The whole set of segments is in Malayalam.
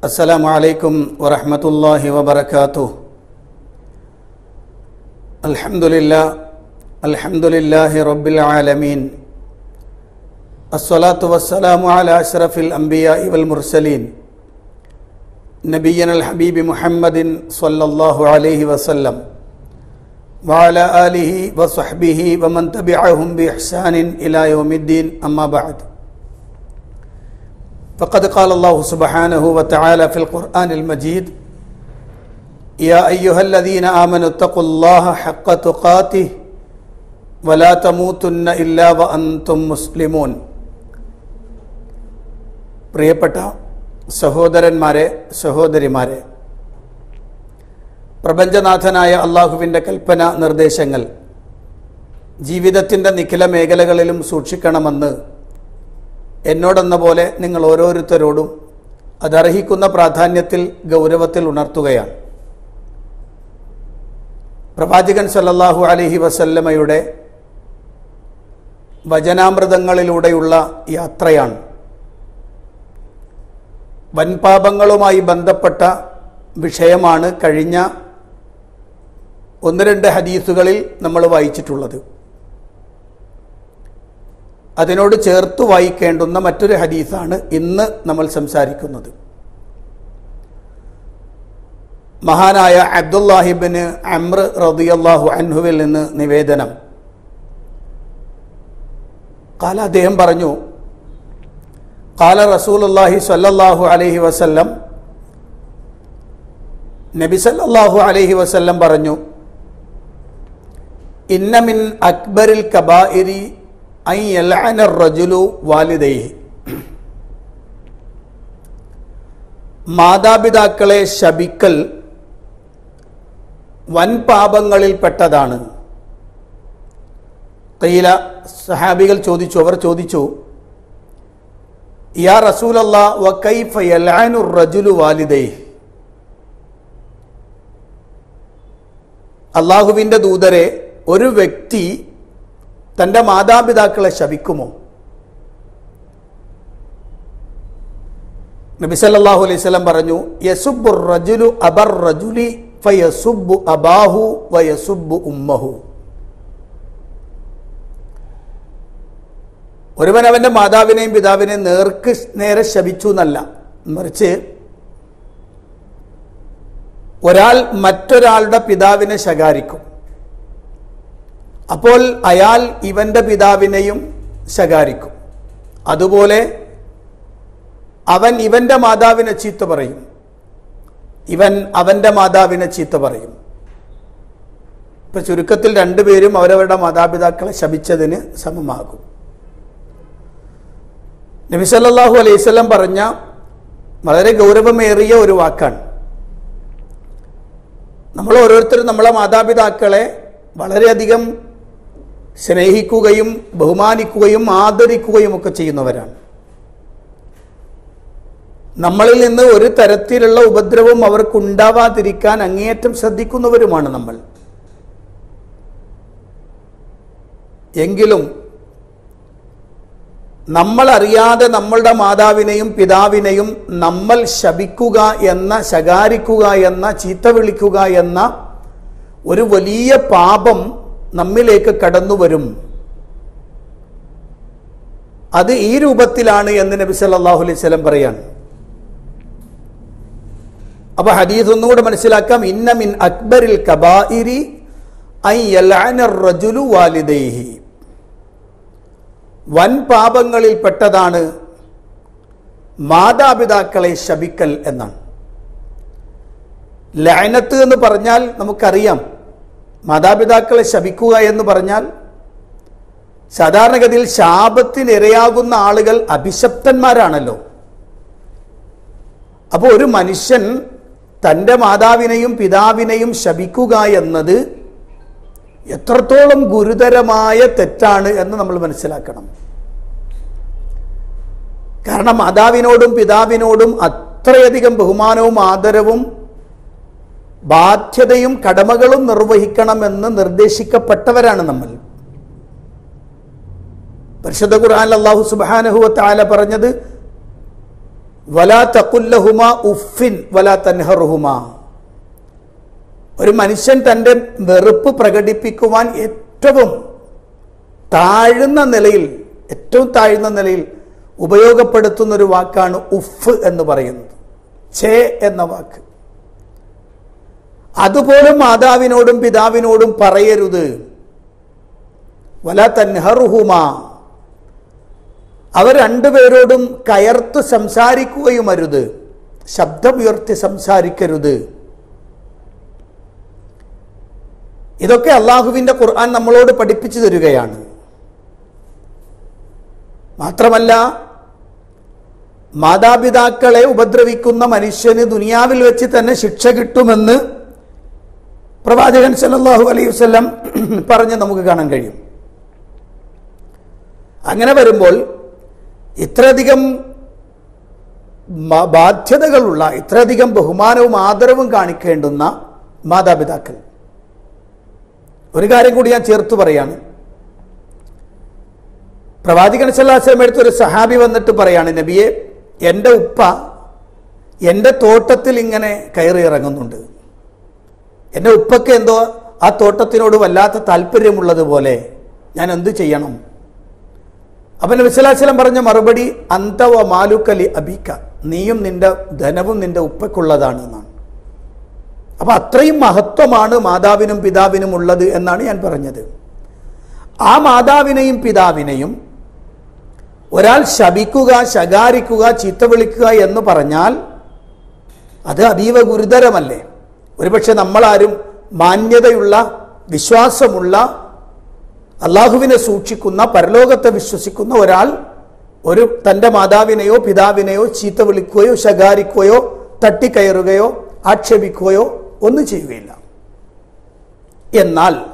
السلام عليكم ورحمة الله وبركاته الحمد لله الحمد لله رب العالمين الصلاة والسلام على أشرف الأنبياء والمرسلين نبينا الحبيب محمد صلى الله عليه وسلم وعلى آله وصحبه ومن تبعهم بإحسان إلى يوم الدين أما بعد فقد قال الله سبحانه وتعالى في القرآن المجيد يا أيها الذين آمنوا اتقوا الله حق تقاته ولا تموتن إلا وأنتم مسلمون പ്രിയപ്പെട്ട സഹോദരന്മാരെ സഹോദരിമാരെ പ്രപഞ്ചനാഥനായ അള്ളാഹുവിൻ്റെ കൽപ്പന നിർദ്ദേശങ്ങൾ ജീവിതത്തിൻ്റെ നിഖില മേഖലകളിലും സൂക്ഷിക്കണമെന്ന് എന്നോടെന്ന പോലെ നിങ്ങൾ ഓരോരുത്തരോടും അതർഹിക്കുന്ന പ്രാധാന്യത്തിൽ ഗൗരവത്തിൽ ഉണർത്തുകയാണ് പ്രവാചകൻ സല്ലല്ലാഹു അലഹി വസല്ലമയുടെ വചനാമൃതങ്ങളിലൂടെയുള്ള യാത്രയാണ് വൻപാപങ്ങളുമായി ബന്ധപ്പെട്ട വിഷയമാണ് കഴിഞ്ഞ ഒന്ന് രണ്ട് ഹദീസുകളിൽ നമ്മൾ വായിച്ചിട്ടുള്ളത് അതിനോട് ചേർത്ത് വായിക്കേണ്ടുന്ന മറ്റൊരു ഹദീസാണ് ഇന്ന് നമ്മൾ സംസാരിക്കുന്നത് മഹാനായ അബ്ദുല്ലാഹിബിന് അമ്ര റദിയല്ലാഹു അൻഹുവിൽ നിന്ന് നിവേദനം കാല അദ്ദേഹം പറഞ്ഞു കാല റസൂലുല്ലാഹി സല്ലല്ലാഹു അലൈഹി വസല്ലം നബി സല്ലല്ലാഹു അലൈഹി വസല്ലം പറഞ്ഞു ഇന്നമിൻ അക്ബറിൽ കബായിരി ഐ യൽഅന റജുലു വാലിദൈഹി മാതാപിതാക്കളെ ശപിക്കൽ വൻ പാപങ്ങളിൽപ്പെട്ടതാണ് കയ്യില സഹാബികൾ ചോദിച്ചു അവർ ചോദിച്ചു യാ റസൂലല്ല വ കൈഫ യൽഅനു റജുലു വാലിദൈഹി അള്ളാഹുവിൻ്റെ ദൂതരെ ഒരു വ്യക്തി തൻ്റെ മാതാപിതാക്കളെ ശപിക്കുമോ നബി സല്ലല്ലാഹു അലൈഹി വസല്ലം പറഞ്ഞു യസുബ്ബു റജുലു അബർ റജുലി ഫയസുബ്ബു അബാഹു വയസുബ്ബു ഉമ്മഹു ഒരുവൻ അവൻ്റെ മാതാവിനെയും പിതാവിനെയും നേർക്ക് നേരെ ശപിച്ചു എന്നല്ല മറിച്ച് ഒരാൾ മറ്റൊരാളുടെ പിതാവിനെ ശകാരിക്കും അപ്പോൾ അയാൾ ഇവന്റെ പിതാവിനെയും ശകാരിക്കും അതുപോലെ അവൻ ഇവന്റെ മാതാവിനെ ചീത്ത പറയും ഇവൻ അവന്റെ മാതാവിനെ ചീത്ത പറയും ഇപ്പൊ ചുരുക്കത്തിൽ രണ്ടുപേരും അവരവരുടെ മാതാപിതാക്കളെ ശപിച്ചതിന് സമമാകും നബി സല്ലല്ലാഹു അലൈഹി വസല്ലം പറഞ്ഞ വളരെ ഗൗരവമേറിയ ഒരു വാക്കാണ് നമ്മൾ ഓരോരുത്തരും നമ്മളെ മാതാപിതാക്കളെ വളരെയധികം സ്നേഹിക്കുകയും ബഹുമാനിക്കുകയും ആദരിക്കുകയും ഒക്കെ ചെയ്യുന്നവരാണ് നമ്മളിൽ നിന്ന് ഒരു തരത്തിലുള്ള ഉപദ്രവം അവർക്കുണ്ടാവാതിരിക്കാൻ അങ്ങേയറ്റം ശ്രദ്ധിക്കുന്നവരുമാണ് നമ്മൾ എങ്കിലും നമ്മൾ അറിയാതെ നമ്മളുടെ മാതാവിനെയും പിതാവിനെയും നമ്മൾ ശപിക്കുക എന്ന ശകാരിക്കുക എന്ന ചീത്ത വിളിക്കുക എന്ന ഒരു വലിയ പാപം നമ്മിലേക്ക് കടന്നു വരും അത് ഈ രൂപത്തിലാണ് എന്ന് നബി സല്ലല്ലാഹു അലൈഹി വസല്ലം പറയാണ് അപ്പൊ ഹദീസ് ഒന്നുകൂടെ മനസ്സിലാക്കാം ഇന്ന മിൻ അക്ബറിൽ കബായിരി ഐ യൽഅന റജുലു വാലിദൈഹി വൻ പാപങ്ങളിൽ പെട്ടതാണ് മാതാപിതാക്കളെ ശപിക്കൽ എന്നാണ് ലയനത്ത് എന്ന് പറഞ്ഞാൽ നമുക്കറിയാം മാതാപിതാക്കളെ ശപിക്കുക എന്ന് പറഞ്ഞാൽ സാധാരണഗതിയിൽ ശാപത്തിനിരയാകുന്ന ആളുകൾ അഭിശപ്തന്മാരാണല്ലോ അപ്പോൾ ഒരു മനുഷ്യൻ തൻ്റെ മാതാവിനെയും പിതാവിനെയും ശപിക്കുക എന്നത് എത്രത്തോളം ഗുരുതരമായ തെറ്റാണ് എന്ന് നമ്മൾ മനസ്സിലാക്കണം കാരണം മാതാവിനോടും പിതാവിനോടും അത്രയധികം ബഹുമാനവും ആദരവും ബാധ്യതയും കടമകളും നിർവഹിക്കണമെന്ന് നിർദ്ദേശിക്കപ്പെട്ടവരാണ് നമ്മൾ പരിശുദ്ധ ഖുർആൻ അള്ളാഹു സുബാനഹുവ താല പറഞ്ഞത് വലാ തക്കുല്ലഹുമ ഉഫിൻ വലാ തൻഹറുഹുമ ഒരു മനുഷ്യൻ തൻ്റെ വെറുപ്പ് പ്രകടിപ്പിക്കുവാൻ ഏറ്റവും താഴ്ന്ന നിലയിൽ ഏറ്റവും താഴ്ന്ന നിലയിൽ ഉപയോഗപ്പെടുത്തുന്ന ഒരു വാക്കാണ് ഉഫ് എന്ന് പറയുന്നത് ഛേ എന്ന വാക്ക് അതുപോലും മാതാവിനോടും പിതാവിനോടും പറയരുത് വല തൻഹറുഹുമ അവർ രണ്ടുപേരോടും കയർത്ത് സംസാരിക്കുകയും അരുത് ശബ്ദമുയർത്തി സംസാരിക്കരുത് ഇതൊക്കെ അള്ളാഹുവിൻ്റെ ഖുർആൻ നമ്മളോട് പഠിപ്പിച്ചു തരികയാണ് മാത്രമല്ല മാതാപിതാക്കളെ ഉപദ്രവിക്കുന്ന മനുഷ്യന് ദുനിയാവിൽ വെച്ച് തന്നെ ശിക്ഷ കിട്ടുമെന്ന് പ്രവാചകൻ സല്ലല്ലാഹു അലൈഹി വസല്ലം പറഞ്ഞ് നമുക്ക് കാണാൻ കഴിയും അങ്ങനെ വരുമ്പോൾ ഇത്രയധികം മ- ബാധ്യതകളുള്ള ഇത്രയധികം ബഹുമാനവും ആദരവും കാണിക്കേണ്ടുന്ന മാതാപിതാക്കൾ ഒരു കാര്യം കൂടി ഞാൻ ചേർത്ത് പറയാണ് പ്രവാചകൻ സല്ലാസ്ലം എടുത്ത ഒരു സഹാബി വന്നിട്ട് പറയാണ് നബിയെ എൻ്റെ ഉപ്പ എൻ്റെ തോട്ടത്തിൽ ഇങ്ങനെ കയറി ഇറങ്ങുന്നുണ്ട് എൻ്റെ ഉപ്പയ്ക്ക് എന്തോ ആ തോട്ടത്തിനോട് വല്ലാത്ത താല്പര്യമുള്ളതുപോലെ ഞാൻ എന്തു ചെയ്യണം അപ്പം നബിസ്വലാസ്ലം പറഞ്ഞ മറുപടി അന്തവ മാലുക്കലി അബിക്ക നീയും നിന്റെ ധനവും നിന്റെ ഉപ്പയ്ക്കുള്ളതാണ് എന്നാണ് അപ്പം അത്രയും മഹത്വമാണ് മാതാവിനും പിതാവിനും ഉള്ളത് എന്നാണ് ഞാൻ പറഞ്ഞത് ആ മാതാവിനെയും പിതാവിനെയും ഒരാൾ ശപിക്കുക ശകാരിക്കുക ചീത്ത വിളിക്കുക എന്ന് പറഞ്ഞാൽ അത് അതീവ ഗുരുതരമല്ലേ ഒരുപക്ഷെ നമ്മളാരും മാന്യതയുള്ള വിശ്വാസമുള്ള അള്ളാഹുവിനെ സൂക്ഷിക്കുന്ന പരലോകത്തെ വിശ്വസിക്കുന്ന ഒരാൾ ഒരു തൻ്റെ മാതാവിനെയോ പിതാവിനെയോ ചീത്ത വിളിക്കുകയോ ശകാരിക്കുകയോ തട്ടിക്കയറുകയോ ആക്ഷേപിക്കുകയോ ഒന്നും ചെയ്യുകയില്ല എന്നാൽ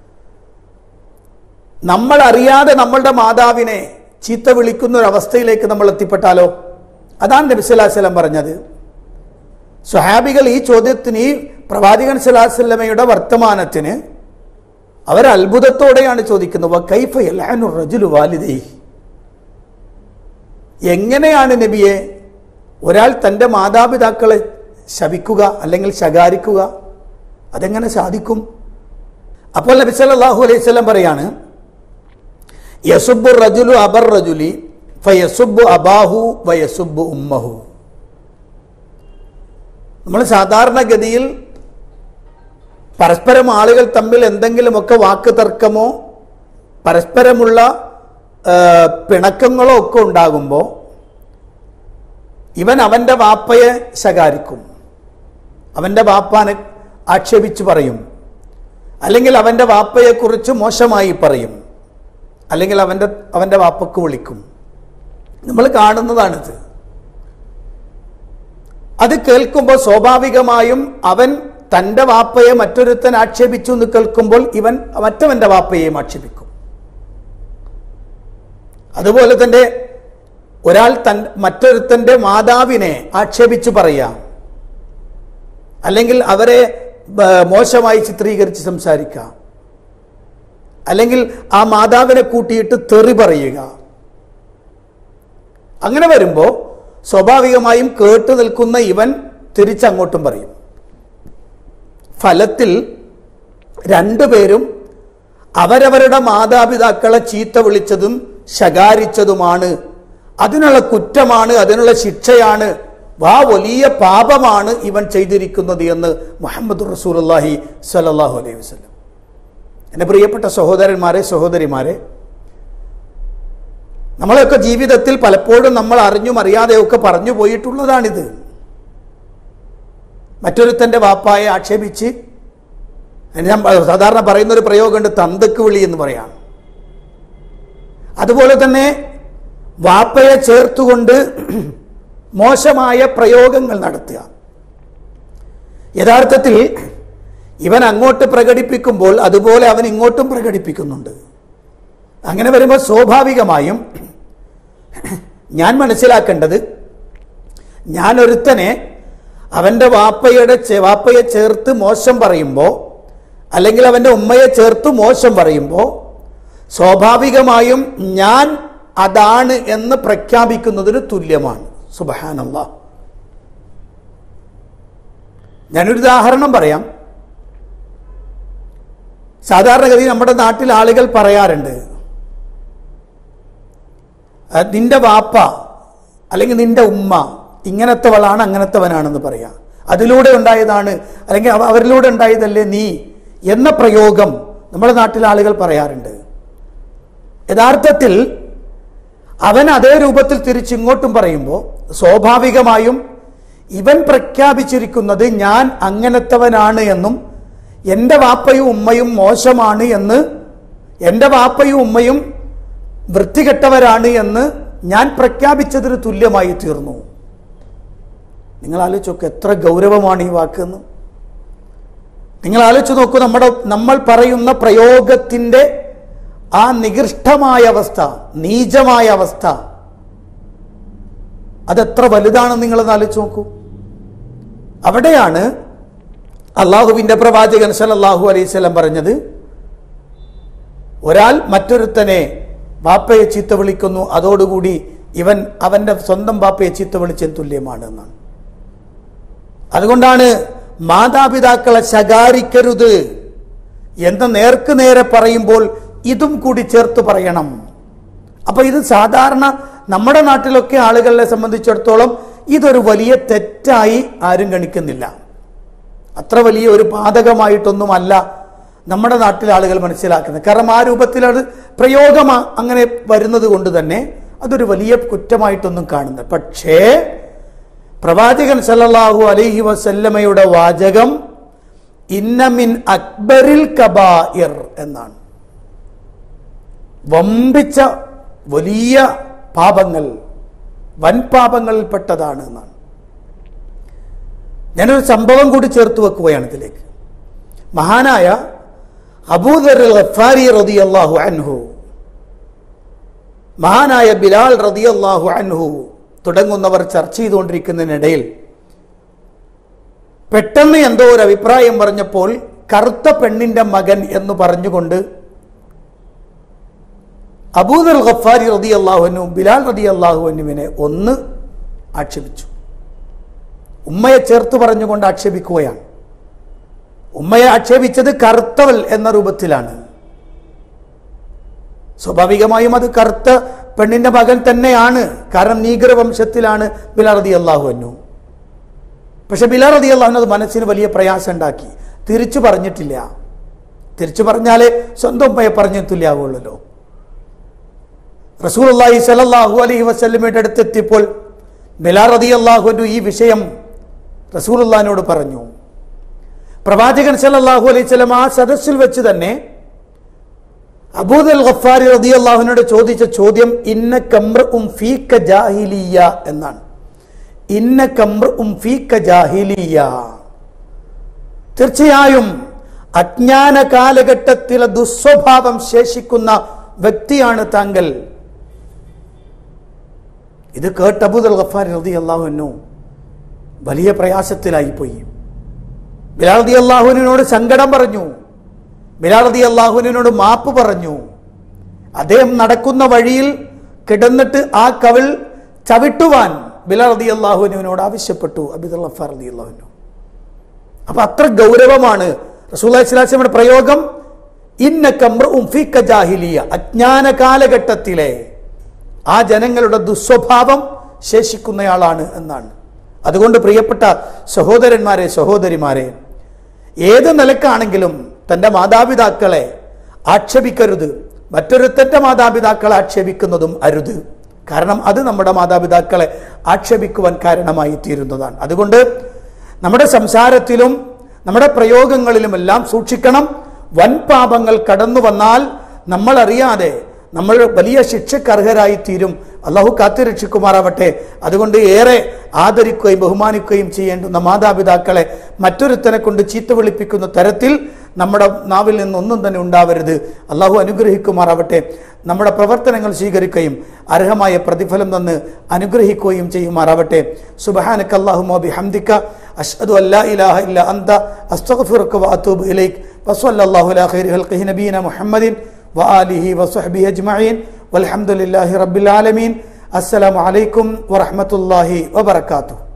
നമ്മൾ അറിയാതെ നമ്മളുടെ മാതാവിനെ ചീത്ത വിളിക്കുന്ന ഒരു അവസ്ഥയിലേക്ക് നമ്മൾ എത്തിപ്പെട്ടാലോ അതാണ് നബി സല്ലല്ലാഹു അലൈഹി വസല്ലം പറഞ്ഞത് സ്വഹാബികൾ ഈ ചോദ്യത്തിന് ഈ പ്രവാചകൻ സല്ലല്ലാഹു അലൈഹി വസല്ലമയുടെ വർത്തമാനത്തിന് അവർ അത്ഭുതത്തോടെയാണ് ചോദിക്കുന്നത് "വ കൈഫ യൽഅനു റജുലു വാലിദൈഹി?" എങ്ങനെയാണ് നബിയെ ഒരാൾ തൻ്റെ മാതാപിതാക്കളെ ശപിക്കുക അല്ലെങ്കിൽ ശകാരിക്കുക അതെങ്ങനെ സാധിക്കും അപ്പോൾ നബി സല്ലല്ലാഹു അലൈഹി വസല്ലം പറയാണ് യസുബു റജുലു അബർ റജുലി ഫയസുബു അബാഹു വയസുബു ഉമ്മഹു നമ്മൾ സാധാരണഗതിയിൽ പരസ്പരം ആളുകൾ തമ്മിൽ എന്തെങ്കിലുമൊക്കെ വാക്ക് തർക്കമോ പരസ്പരമുള്ള ആ, പിണക്കങ്ങളോ ഒക്കെ ഉണ്ടാകുമ്പോൾ ഇവൻ അവൻ്റെ വാപ്പയെ ശകാരിക്കും അവൻ്റെ വാപ്പാനെ ആക്ഷേപിച്ച് പറയും അല്ലെങ്കിൽ അവൻ്റെ വാപ്പയെക്കുറിച്ച് മോശമായി പറയും അല്ലെങ്കിൽ അവൻ്റെ അവൻ്റെ വാപ്പക്ക് വിളിക്കും നമ്മൾ കാണുന്നതാണിത് അത് കേൾക്കുമ്പോൾ സ്വാഭാവികമായും അവൻ തൻ്റെ വാപ്പയെ മറ്റൊരുത്തൻ ആക്ഷേപിച്ചു എന്ന് കേൾക്കുമ്പോൾ ഇവൻ മറ്റവൻ്റെ വാപ്പയെയും ആക്ഷേപിക്കും അതുപോലെ തന്നെ ഒരാൾ തൻ മറ്റൊരുത്തൻ്റെ മാതാവിനെ ആക്ഷേപിച്ച് പറയാം അല്ലെങ്കിൽ അവരെ ബ- മോശമായി ചിത്രീകരിച്ച് സംസാരിക്കാം അല്ലെങ്കിൽ ആ മാതാവിനെ കൂട്ടിയിട്ട് തെറി പറയുക അങ്ങനെ വരുമ്പോൾ സ്വാഭാവികമായും കേട്ടു നിൽക്കുന്ന ഇവൻ തിരിച്ചങ്ങോട്ടും പറയും ഫലത്തിൽ രണ്ടുപേരും അവരവരുടെ മാതാപിതാക്കളെ ചീത്ത വിളിച്ചതും ശകാരിച്ചതുമാണ് അതിനുള്ള കുറ്റമാണ് അതിനുള്ള ശിക്ഷയാണ് വാ വലിയ പാപമാണ് ഇവൻ ചെയ്തിരിക്കുന്നത് എന്ന് മുഹമ്മദ് റസൂലുള്ളാഹി സ്വല്ലല്ലാഹു അലൈഹി വസല്ലം എൻ്റെ പ്രിയപ്പെട്ട സഹോദരന്മാരെ സഹോദരിമാരെ നമ്മളെയൊക്കെ ജീവിതത്തിൽ പലപ്പോഴും നമ്മൾ അറിഞ്ഞും അറിയാതെയൊക്കെ പറഞ്ഞു പോയിട്ടുള്ളതാണിത് മറ്റൊരുത്തൻ്റെ വാപ്പായെ ആക്ഷേപിച്ച് ഞാൻ സാധാരണ പറയുന്ന ഒരു പ്രയോഗമുണ്ട് തന്തക്ക് വിളി എന്ന് പറയാം അതുപോലെ തന്നെ വാപ്പയെ ചേർത്തുകൊണ്ട് മോശമായ പ്രയോഗങ്ങൾ നടത്തുക യഥാർത്ഥത്തിൽ ഇവൻ അങ്ങോട്ട് പ്രകടിപ്പിക്കുമ്പോൾ അതുപോലെ അവൻ ഇങ്ങോട്ടും പ്രകടിപ്പിക്കുന്നുണ്ട് അങ്ങനെ വരുമ്പോൾ സ്വാഭാവികമായും ഞാൻ മനസ്സിലാക്കേണ്ടത് ഞാൻ ഒരുത്തനെ അവൻ്റെ വാപ്പയുടെ ചെ- വാപ്പയെ ചേർത്ത് മോശം പറയുമ്പോൾ അല്ലെങ്കിൽ അവൻ്റെ ഉമ്മയെ ചേർത്ത് മോശം പറയുമ്പോൾ സ്വാഭാവികമായും ഞാൻ അതാണ് എന്ന് പ്രഖ്യാപിക്കുന്നതിന് തുല്യമാണ് സുബഹാനല്ലാ ഞാനൊരു ഉദാഹരണം പറയാം സാധാരണഗതി നമ്മുടെ നാട്ടിൽ ആളുകൾ പറയാറുണ്ട് "ആ, നിന്റെ വാപ്പ അല്ലെങ്കിൽ നിന്റെ ഉമ്മ ഇങ്ങനത്തെവളാണ് അങ്ങനത്തെവനാണെന്ന് പറയാം അതിലൂടെ ഉണ്ടായതാണ് അല്ലെങ്കിൽ അവ- അവരിലൂടെ ഉണ്ടായതല്ലേ നീ എന്ന പ്രയോഗം നമ്മുടെ നാട്ടിൽ ആളുകൾ പറയാറുണ്ട് യഥാർത്ഥത്തിൽ അവൻ അതേ രൂപത്തിൽ തിരിച്ചിങ്ങോട്ടും പറയുമ്പോൾ സ്വാഭാവികമായും ഇവൻ പ്രഖ്യാപിച്ചിരിക്കുന്നത് ഞാൻ അങ്ങനത്തവനാണ് എന്നും എൻ്റെ വാപ്പയും ഉമ്മയും മോശമാണ് എന്ന് എൻ്റെ വാപ്പയും ഉമ്മയും വൃത്തികെട്ടവരാണ് എന്ന് ഞാൻ പ്രഖ്യാപിച്ചതിന് തുല്യമായി തീർന്നു നിങ്ങൾ ആലോചിച്ചൊക്കെ എത്ര ഗൗരവമാണ് ഈ വാക്കെന്ന് നിങ്ങൾ ആലോചിച്ച് നോക്കൂ നമ്മുടെ നമ്മൾ പറയുന്ന പ്രയോഗത്തിൻ്റെ ആ നികൃഷ്ടമായ അവസ്ഥ നീചമായ അവസ്ഥ അതെത്ര വലുതാണെന്ന് നിങ്ങളൊന്ന് ആലോചിച്ച് നോക്കൂ അവിടെയാണ് അള്ളാഹുവിൻ്റെ പ്രവാചകൻ സല്ലല്ലാഹു അലൈഹി സ്വലം പറഞ്ഞത് ഒരാൾ മറ്റൊരുത്തനെ ബാപ്പയെ ചീത്ത വിളിക്കുന്നു അതോടുകൂടി ഇവൻ അവന്റെ സ്വന്തം ബാപ്പയെ ചീത്ത വിളിച്ചതിന് തുല്യമാണ് എന്നാണ് അതുകൊണ്ടാണ് മാതാപിതാക്കളെ ശകാരിക്കരുത് എന്ന് നേർക്ക് നേരെ പറയുമ്പോൾ ഇതും കൂടി ചേർത്ത് പറയണം അപ്പൊ ഇത് സാധാരണ നമ്മുടെ നാട്ടിലൊക്കെ ആളുകളെ സംബന്ധിച്ചിടത്തോളം ഇതൊരു വലിയ തെറ്റായി ആരും ഗണിക്കുന്നില്ല അത്ര വലിയ ഒരു ബാധകമായിട്ടൊന്നുമല്ല നമ്മുടെ നാട്ടിലെ ആളുകൾ മനസ്സിലാക്കുന്നത് കാരണം ആ രൂപത്തിൽ അത് പ്രയോഗം അങ്ങനെ വരുന്നത് കൊണ്ട് തന്നെ അതൊരു വലിയ കുറ്റമായിട്ടൊന്നും കാണുന്നത് പക്ഷേ പ്രവാചകൻ സല്ലല്ലാഹു അലൈഹി വസല്ലമയുടെ വാചകം ഇന്നമിൻ അക്ബറിൽ കബായിർ എന്നാണ് വമ്പിച്ച വലിയ പാപങ്ങൾ വൻപാപങ്ങളിൽപ്പെട്ടതാണ് എന്നാണ് ഞാനൊരു സംഭവം കൂടി ചേർത്ത് വെക്കുകയാണ് ഇതിലേക്ക് മഹാനായ അബൂദർ ഗഫാരി റളിയല്ലാഹു അൻഹു മഹാനായ ബിലാൽ റളിയല്ലാഹു അൻഹു തുടങ്ങുന്നവർ ചർച്ച ചെയ്തുകൊണ്ടിരിക്കുന്നതിനിടയിൽ പെട്ടെന്ന് എന്തോ ഒരു അഭിപ്രായം പറഞ്ഞപ്പോൾ കറുത്ത പെണ്ണിന്റെ മകൻ എന്ന് പറഞ്ഞുകൊണ്ട് അബൂദർ ഗഫാരി റതി അള്ളാഹുനു ബിലാൽ റതി അള്ളാഹുവിനെ ഒന്ന് ആക്ഷേപിച്ചു ഉമ്മയെ ചേർത്ത് പറഞ്ഞുകൊണ്ട് ആക്ഷേപിക്കുകയാണ് ഉമ്മയെ ആക്ഷേപിച്ചത് കറുത്തവൾ എന്ന രൂപത്തിലാണ് സ്വാഭാവികമായും അത് കറുത്ത പെണ്ണിന്റെ മകൻ തന്നെയാണ് കാരണം നീഗ്ര വംശത്തിലാണ് ബിലാൽ റതി അള്ളാഹു പക്ഷെ ബിലാൽ റതി അള്ളാഹു അത് മനസ്സിന് വലിയ പ്രയാസം ഉണ്ടാക്കി തിരിച്ചു പറഞ്ഞിട്ടില്ല തിരിച്ചു പറഞ്ഞാലേ സ്വന്തം ഉമ്മയെ പറഞ്ഞു തുല്യാവുള്ളല്ലോ റസൂൽ അള്ളാഹി സലല്ലാഹു അലൈഹി വസ്ലമയുടെ അടുത്തെത്തിയപ്പോൾ ബിലാൽ റതി അള്ളാഹു ഈ വിഷയം റസൂൽ അള്ളഹാനോട് പറഞ്ഞു പ്രവാചകൻ സല്ലല്ലാഹു അലൈഹി സ്വലം ആ സദസ്സിൽ വെച്ച് തന്നെ അബൂദൽ ഗഫാരി റതി അള്ളാഹുവിനോട് ചോദിച്ച ചോദ്യം ഇന്ന കമ്ര ഉം ഫീക്ക ജാഹിലിയ എന്നാണ് ഇന്ന കമ്ര ഉം ഫീക്ക ജാഹിലിയ തീർച്ചയായും അജ്ഞാന കാലഘട്ടത്തിലെ ദുസ്വഭാവം ശേഷിക്കുന്ന വ്യക്തിയാണ് താങ്കൾ ഇത് കേട്ട് അബൂദൽ ഗഫാരി റതി അള്ളാഹുനു വലിയ പ്രയാസത്തിലായിപ്പോയി ബിലാൽ റതി അള്ളാഹുവിനോട് സങ്കടം പറഞ്ഞു ബിലാൽ റതി അള്ളാഹുവിനോട് മാപ്പ് പറഞ്ഞു അദ്ദേഹം നടക്കുന്ന വഴിയിൽ കിടന്നിട്ട് ആ കവിൾ ചവിട്ടുവാൻ ബിലാൽ റതി അള്ളാഹുവിനോട് ആവശ്യപ്പെട്ടു അബിദുൽ ഗഫാർ റതി അള്ളാഹുനു അപ്പൊ അത്ര ഗൗരവമാണ് റസൂൽ ഇസ്ലാസിയുടെ പ്രയോഗം ഇന്ന കമ്രും ഫീക്ക ജാഹിലിയ അജ്ഞാന കാലഘട്ടത്തിലെ ആ ജനങ്ങളുടെ ദുസ്വഭാവം ശേഷിക്കുന്നയാളാണ് എന്നാണ് അതുകൊണ്ട് പ്രിയപ്പെട്ട സഹോദരന്മാരെ സഹോദരിമാരെ ഏത് നിലക്കാണെങ്കിലും തൻ്റെ മാതാപിതാക്കളെ ആക്ഷേപിക്കരുത് മറ്റൊരുത്തൻ്റെ മാതാപിതാക്കളെ ആക്ഷേപിക്കുന്നതും അരുത് കാരണം അത് നമ്മുടെ മാതാപിതാക്കളെ ആക്ഷേപിക്കുവാൻ കാരണമായി തീരുന്നതാണ് അതുകൊണ്ട് നമ്മുടെ സംസാരത്തിലും നമ്മുടെ പ്രയോഗങ്ങളിലുമെല്ലാം സൂക്ഷിക്കണം വൻ പാപങ്ങൾ കടന്നു വന്നാൽ നമ്മൾ അറിയാതെ നമ്മൾ വലിയ ശിക്ഷക്കർഹരായി തീരും അള്ളാഹു കാത്തുരക്ഷിക്കുമാറാവട്ടെ അതുകൊണ്ട് ഏറെ ആദരിക്കുകയും ബഹുമാനിക്കുകയും ചെയ്യേണ്ടുന്ന മാതാപിതാക്കളെ മറ്റൊരുത്തനെ കൊണ്ട് ചീത്ത വിളിപ്പിക്കുന്ന തരത്തിൽ നമ്മുടെ നാവിൽ നിന്നൊന്നും തന്നെ ഉണ്ടാവരുത് അള്ളാഹു അനുഗ്രഹിക്കുമാറാവട്ടെ നമ്മുടെ പ്രവർത്തനങ്ങൾ സ്വീകരിക്കുകയും അർഹമായ പ്രതിഫലം തന്ന് അനുഗ്രഹിക്കുകയും ചെയ്യുമാറാവട്ടെ സുബഹാനക്ക് അള്ളാഹുമോബി ഹംദിക്ക അഷ്ഹദു അല്ലാ ഇലാഹ ഇല്ല അന്ത അസ്തഗ്ഫിറുക വഅതൂബു ഇലൈക് വസല്ലല്ലാഹു അലാ ഖൈരി ഖൽഖിഹി നബീന മുഹമ്മദിൻ وآله وصحبه أجمعين والحمد لله رب العالمين അസ്സലാമു അലൈക്കും വറഹ്മത്തുള്ളാഹി വബറകാതുഹു